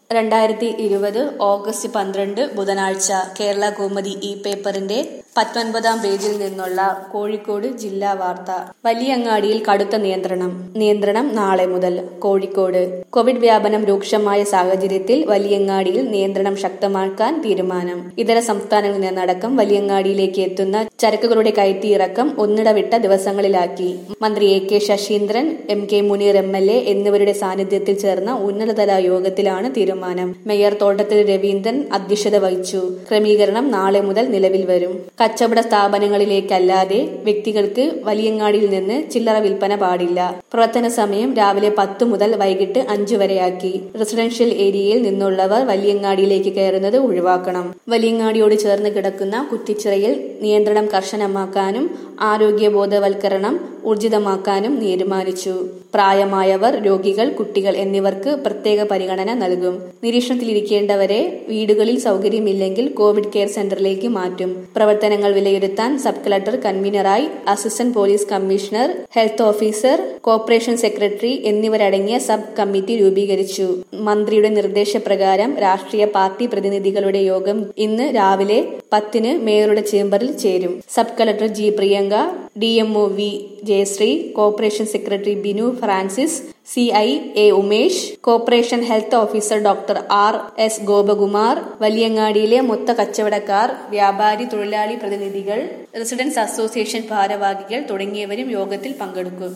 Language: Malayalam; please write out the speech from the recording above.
രണ്ടായിരത്തി ഇരുപത് ഓഗസ്റ്റ് പന്ത്രണ്ട് ബുധനാഴ്ച കേരള കൗമുദി ഈ പേപ്പറിന്റെ പത്തൊൻപതാം പേജിൽ നിന്നുള്ള കോഴിക്കോട് ജില്ലാ വാർത്ത വലിയങ്ങാടിയിൽ കടുത്ത നിയന്ത്രണം നിയന്ത്രണം നാളെ മുതൽ കോഴിക്കോട് കോവിഡ് വ്യാപനം രൂക്ഷമായ സാഹചര്യത്തിൽ വലിയങ്ങാടിയിൽ നിയന്ത്രണം ശക്തമാക്കാൻ തീരുമാനം ഇതര സംസ്ഥാനങ്ങളിൽ നിന്നടക്കം വലിയങ്ങാടിയിലേക്ക് എത്തുന്ന ചരക്കുകളുടെ കയറ്റിയിറക്കം ഒന്നിടവിട്ട ദിവസങ്ങളിലാക്കി മന്ത്രി A K Saseendran M K Muneer M L A എന്നിവരുടെ സാന്നിധ്യത്തിൽ ചേർന്ന ഉന്നതതല യോഗത്തിലാണ് തീരുമാനം മേയർ തോട്ടത്തിൽ രവീന്ദ്രൻ അധ്യക്ഷത വഹിച്ചു ക്രമീകരണം നാളെ മുതൽ നിലവിൽ വരും കച്ചവട സ്ഥാപനങ്ങളിലേക്കല്ലാതെ വ്യക്തികൾക്ക് വലിയങ്ങാടിയിൽ നിന്ന് ചില്ലറ വിൽപ്പന പാടില്ല പ്രവർത്തന സമയം രാവിലെ പത്ത് മുതൽ വൈകിട്ട് അഞ്ചു വരെയാക്കി റെസിഡൻഷ്യൽ ഏരിയയിൽ നിന്നുള്ളവർ വലിയങ്ങാടിയിലേക്ക് കയറുന്നത് ഒഴിവാക്കണം വലിയങ്ങാടിയോട് ചേർന്ന് കിടക്കുന്ന കുറ്റിച്ചിറയിൽ നിയന്ത്രണം കർശനമാക്കാനും ആരോഗ്യ ബോധവൽക്കരണം ഊർജിതമാക്കാനും തീരുമാനിച്ചു പ്രായമായവർ രോഗികൾ കുട്ടികൾ എന്നിവർക്ക് പ്രത്യേക പരിഗണന നൽകും നിരീക്ഷണത്തിലിരിക്കേണ്ടവരെ വീടുകളിൽ സൗകര്യമില്ലെങ്കിൽ കോവിഡ് കെയർ സെന്ററിലേക്ക് മാറ്റും പ്രവർത്തനങ്ങൾ വിലയിരുത്താൻ സബ് കളക്ടർ കൺവീനറായി assistant police commissioner health officer corporation secretary എന്നിവരടങ്ങിയ സബ് കമ്മിറ്റി രൂപീകരിച്ചു മന്ത്രിയുടെ നിർദ്ദേശപ്രകാരം രാഷ്ട്രീയ പാർട്ടി പ്രതിനിധികളുടെ യോഗം ഇന്ന് രാവിലെ പത്തിന് മേയറുടെ ചേംബറിൽ ചേരും sub collector G Priyanka D M O V Jayasree corporation secretary Binu Francis C I A Umesh corporation health officer doctor R S Gopakumar വലിയങ്ങാടിയിലെ മൊത്ത കച്ചവടക്കാർ വ്യാപാരി തൊഴിലാളി പ്രതിനിധികൾ റെസിഡൻസ് അസോസിയേഷൻ ഭാരവാഹികൾ തുടങ്ങിയവരും യോഗത്തിൽ പങ്കെടുക്കും